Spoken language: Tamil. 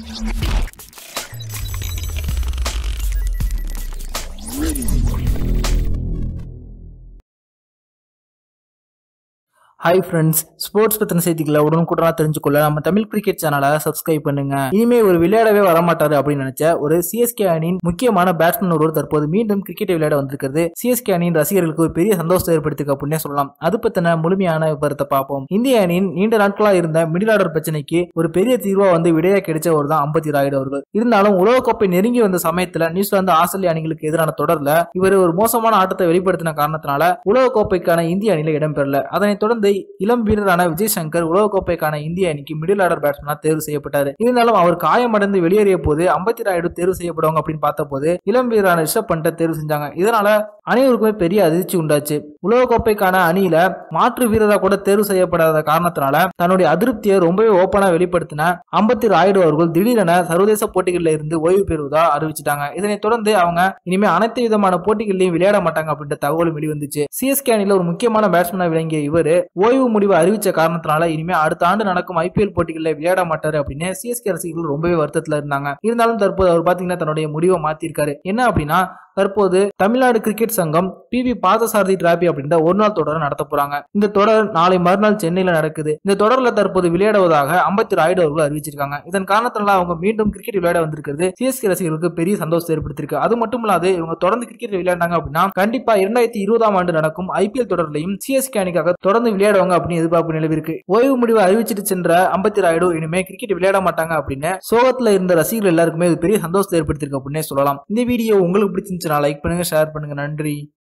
ஹாய் ஃப்ரெண்ட்ஸ் ஸ்போர்ட்ஸ் பத்தின செய்திகளை உடனுக்குடனா தெரிஞ்சுக்கொள்ள நம்ம தமிழ் கிரிக்கெட் சேனலை சப்ஸ்கிரைப் பண்ணுங்க இனிமே ஒரு விளையாடவே வரமாட்டாரு அப்படின்னு நினைச்ச ஒரு சிஎஸ்கே அணியின் முக்கியமான பேட்ஸ்மேன் ஒருவர் தற்போது மீண்டும் கிரிக்கெட் விளையாட வந்திருக்கிறது சிஎஸ்கே அணியின் ரசிகர்களுக்கு ஒரு பெரிய சந்தோஷத்தை ஏற்படுத்திருக்கு அப்படின்னே சொல்லலாம் அது பத்தின முழுமையான விவரத்தை பார்ப்போம் இந்திய அணியின் நீண்ட நாட்களா இருந்த மிடில் ஆர்டர் பிரச்சனைக்கு ஒரு பெரிய தீர்வா வந்து விடையா கிடைச்சவர் தான் அம்பத்தி ராயுடு அவர்கள் இருந்தாலும் உலகக்கோப்பை நெருங்கி வந்த சமயத்துல நியூசிலாந்து ஆஸ்திரேலிய அணிகளுக்கு எதிரான தொடர்ல இவர் ஒரு மோசமான ஆட்டத்தை வெளிப்படுத்தின காரணத்தினால உலகக்கோப்பைக்கான இந்திய அணியில இடம்பெறல அதனைத் தொடர்ந்து இளம் வீரரான விஜய் சங்கர் உலகக்கோப்பைக்கான இந்திய அணிக்கு மிடில் ஆர்டர் பேட்ஸ்மேனா தேர்வு செய்யப்பட்டார் இருந்தாலும் அவர் காயமடைந்து வெளியேறிய போது அம்பத்தி ராயுடு தேர்வு செய்யப்படுவாங்க அப்படின்னு பார்த்தபோது இளம் வீரரான ரிஷப் பண்ட்டை தேர்வு செஞ்சாங்க இதனால அனைவருக்குமே பெரிய அதிர்ச்சி உண்டாச்சு உலகக்கோப்பைக்கான அணியில மாற்று வீரரா கூட தேர்வு செய்யப்படாத காரணத்தினால தன்னுடைய அதிருப்தியை ரொம்பவே ஓப்பனா வெளிப்படுத்தின அம்பத்தி ராயுடு அவர்கள் திடீரென சர்வதேச போட்டிகளில் இருந்து ஓய்வு பெறுவதா அறிவிச்சிட்டாங்க இதனைத் தொடர்ந்து அவங்க இனிமே அனைத்து விதமான போட்டிகள்லையும் விளையாட மாட்டாங்க அப்படின்ற தகவலும் வெளிவந்துச்சு சிஎஸ்கே அணியில ஒரு முக்கியமான பேட்ஸ்மேனா விளங்கிய இவர் ஓய்வு முடிவு அறிவிச்ச காரணத்தினால இனிமே அடுத்த ஆண்டு நடக்கும் ஐபிஎல் போட்டிகளில் விளையாட மாட்டாரு அப்படின்னு சிஎஸ்கே ரசிகர்கள் ரொம்பவே வருத்தத்துல இருந்தாங்க இருந்தாலும் தற்போது அவர் பாத்தீங்கன்னா தன்னுடைய முடிவை மாத்திருக்காரு என்ன அப்படின்னா தற்போது தமிழ்நாடு கிரிக்கெட் சங்கம் பி வி பார்த்தசாரதி டிராபி அப்படின்ற ஒரு நாள் தொடரை நடத்த போறாங்க இந்த தொடர் நாளை மறுநாள் சென்னையில நடக்குது இந்த தொடர்ல தற்போது விளையாடுவதாக அம்பத்தி ராயுடு அவர்கள் அறிவிச்சிருக்காங்க இதன் காரணத்தினால அவங்க மீண்டும் கிரிக்கெட் விளையாட வந்திருக்கிறது சிஎஸ்கே ரசிகர்களுக்கு பெரிய சந்தோஷத்தை ஏற்படுத்திருக்கு அது மட்டும் இல்லாது இவங்க தொடர்ந்து கிரிக்கெட் விளையாண்டாங்க அப்படின்னா கண்டிப்பா இரண்டாயிரத்தி இருபதாம் ஆண்டு நடக்கும் ஐபிஎல் தொடர்லையும் சிஎஸ்கே அணிக்காக தொடர்ந்து விளையாடுவாங்க அப்படின்னு எதிர்பார்ப்பு நிலவிருக்கு ஓய்வு முடிவு அறிவிச்சிட்டு சென்ற அம்பத்தி ராயுடு இனிமே கிரிக்கெட் விளையாட மாட்டாங்க அப்படின்னு சோகத்துல இருந்த ரசிகர்கள் எல்லாருக்குமே இது பெரிய சந்தோஷத்தை ஏற்படுத்திருக்கு அப்படின்னே சொல்லலாம் இந்த வீடியோ உங்களுக்கு பிடிச்சிருந்துச்சுன்னா லைக் பண்ணுங்க ஷேர் பண்ணுங்க நன்றி